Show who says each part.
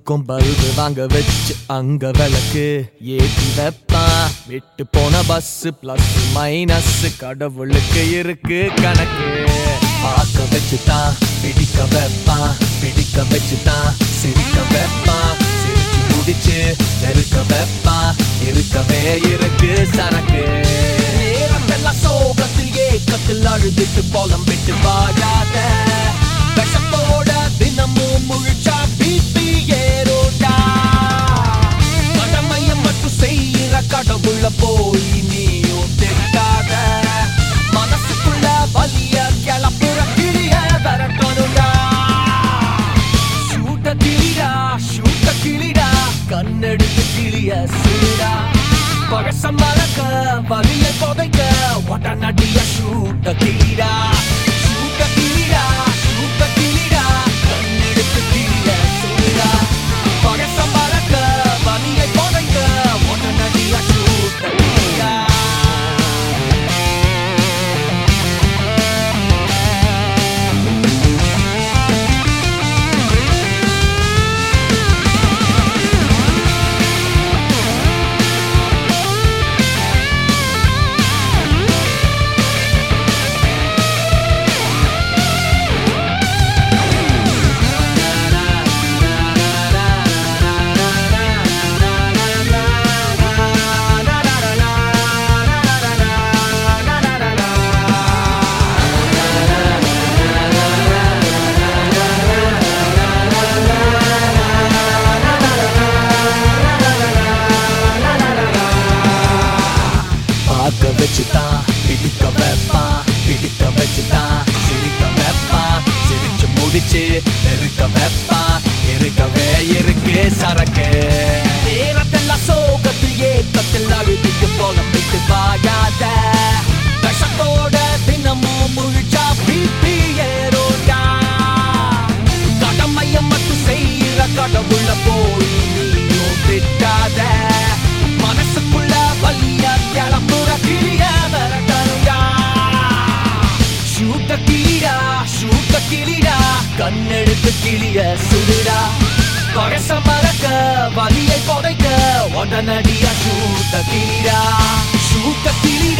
Speaker 1: ஊருக்கும் பல்பு வாங்க வச்சு அங்க விளக்கு ஏற்றி வைப்பான் விட்டு போன பஸ் பிளஸ் மைனஸ் கடவுளுக்கு இருக்கு கணக்கு பார்க்க வச்சுதான் பிடிக்க வைப்பான் பிடிக்க வச்சுதான் சிரிக்க வைப்பான் சிரிச்சு முடிச்சு நெருக்க வைப்பான் இருக்கவே இருக்கு சரக்கு நேரமெல்லாம் சோகத்தில் ஏக்கத்தில் அழுதுட்டு போலம் விட்டு வாழாத விஷத்தோட தினமும் முழிச்சா பிபி ஏறோடா கடமைய மட்டும் செய்யற கடவுள போய் நீயும் திட்டாத மனசுக்குள்ள வலிய கிளப்புற கிளிய விரட்டணுடா ஷூட்ட கிளிடா ஷூட்ட கிளிடா கண்ணெடுத்து கிளிய சுடுடா பழசம் மறக்க வலிய புதைக்க உடனடிய ஷூட்ட கிளிடா ஷூட்ட கிளிடா ஷூட்ட கிளிடா கண்ணெடுத்து கிளிய சுடுடா பழசம் மறக்க வலிய புதைக்க உடனடிய ஷூட்ட கிளிடா பார்க்க வச்சுதான் பிடிக்க வைப்பான் பிடிக்க வச்சுதான் சிரிக்க வைப்பான் சிரிச்சு முடிச்சு நெருக்க வைப்பான் இருக்கவே இருக்கு சரக்கு நேரத்தெல்லாம் சோகத்தில் ஏக்கத்தில் அழுதிக்கு போல விட்டு வாயாத விஷத்தோட தினமும் முழிச்சா பிபி ஏறோடா கடமைய மட்டும் செய்யற கடவுள போய் நீயும் திட்டாத மனசுக்குள்ள வலிய கிளம்புற கிளிய விரட்டணுடா ஷூட்ட கிளிடா ஷூட்ட கிளிடா கண்ணெடுத்து கிளிய சுடுடா பழச மறக்க வலியை புதைக்க உடனடியா ஷூட்ட கிளிடா ஷூட்ட கிளிடா